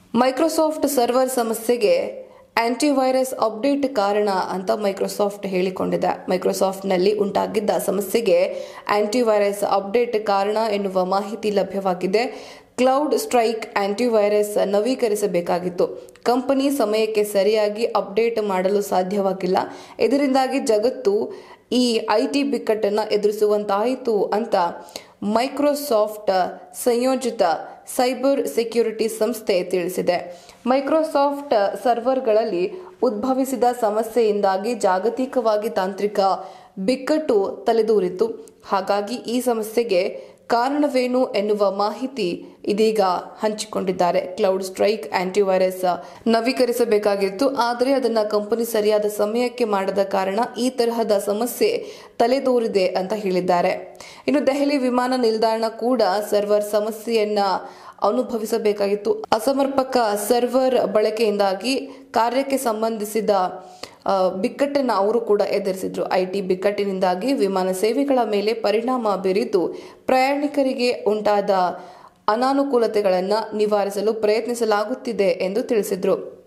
Microsoft server ಸಮಸ್ಯೆಗೆ antivirus update ಕಾರಣ ಅಂತ ಮೈಕ್ರೋಸಾಫ್ಟ್ ಹೇಳಿಕೊಂಡಿದೆ ಮೈಕ್ರೋಸಾಫ್ಟ್ನಲ್ಲಿ ಉಂಟಾಗಿದ್ದ ಸಮಸ್ಯೆಗೆ ಆಂಟಿವೈರಸ್ ಅಪ್ಡೇಟ್ ಕಾರಣ ಎನ್ನುವ ಮಾಹಿತಿ ಲಭ್ಯವಾಗಿದೆ ಕ್ಲೌಡ್ ಸ್ಟ್ರೈಕ್ ಆಂಟಿವೈರಸ್ ನವೀಕರಿಸಬೇಕಾಗಿತ್ತು ಕಂಪನಿ ಸಮಯಕ್ಕೆ ಸರಿಯಾಗಿ ಅಪ್ಡೇಟ್ ಮಾಡಲು ಸಾಧ್ಯವಾಗಿಲ್ಲ ಇದರಿಂದಾಗಿ ಜಗತ್ತು ಈ ಐಟಿ ಬಿಕ್ಕಟ್ಟನ್ನು ಎದುರಿಸುವಂತಾಯಿತು ಅಂತ ಮೈಕ್ರೋಸಾಫ್ಟ್ ಸಂಯೋಜಿತ ಸೈಬರ್ ಸೆಕ್ಯೂರಿಟಿ ಸಂಸ್ಥೆ ತಿಳಿಸಿದೆ ಮೈಕ್ರೋಸಾಫ್ಟ್ ಸರ್ವರ್ಗಳಲ್ಲಿ ಉದ್ಭವಿಸಿದ ಸಮಸ್ಯೆಯಿಂದಾಗಿ ಜಾಗತಿಕವಾಗಿ ತಾಂತ್ರಿಕ ಬಿಕ್ಕಟ್ಟು ತಲೆದೂರಿತ್ತು ಹಾಗಾಗಿ ಈ ಸಮಸ್ಯೆಗೆ ಕಾರಣವೇನು ಎನ್ನುವ ಮಾಹಿತಿ ಇದೀಗ ಹಂಚಿಕೊಂಡಿದ್ದಾರೆ ಕ್ಲೌಡ್ ಸ್ಟ್ರೈಕ್ ಆಂಟಿವೈರಸ್ ನವೀಕರಿಸಬೇಕಾಗಿತ್ತು ಆದರೆ ಅದನ್ನ ಕಂಪನಿ ಸರಿಯಾದ ಸಮಯಕ್ಕೆ ಮಾಡದ ಕಾರಣ ಈ ತರಹದ ಸಮಸ್ಯೆ ತಲೆದೋರಿದೆ ಅಂತ ಹೇಳಿದ್ದಾರೆ ಇನ್ನು ದೆಹಲಿ ವಿಮಾನ ನಿಲ್ದಾಣ ಕೂಡ ಸರ್ವರ್ ಸಮಸ್ಯೆಯನ್ನ ಅನುಭವಿಸಬೇಕಾಗಿತ್ತು ಅಸಮರ್ಪಕ ಸರ್ವರ್ ಬಳಕೆಯಿಂದಾಗಿ ಕಾರ್ಯಕ್ಕೆ ಸಂಬಂಧಿಸಿದ ಆ, ಬಿಕ್ಕಟ್ಟನ್ನು ಅವರು ಕೂಡ ಎದುರಿಸಿದ್ರು ಐಟಿ ಬಿಕ್ಕಟ್ಟಿನಿಂದಾಗಿ ವಿಮಾನ ಸೇವೆಗಳ ಮೇಲೆ ಪರಿಣಾಮ ಬೀರಿದ್ದು ಪ್ರಯಾಣಿಕರಿಗೆ ಉಂಟಾದ ಅನಾನುಕೂಲತೆಗಳನ್ನು ನಿವಾರಿಸಲು ಪ್ರಯತ್ನಿಸಲಾಗುತ್ತಿದೆ ಎಂದು ತಿಳಿಸಿದ್ರು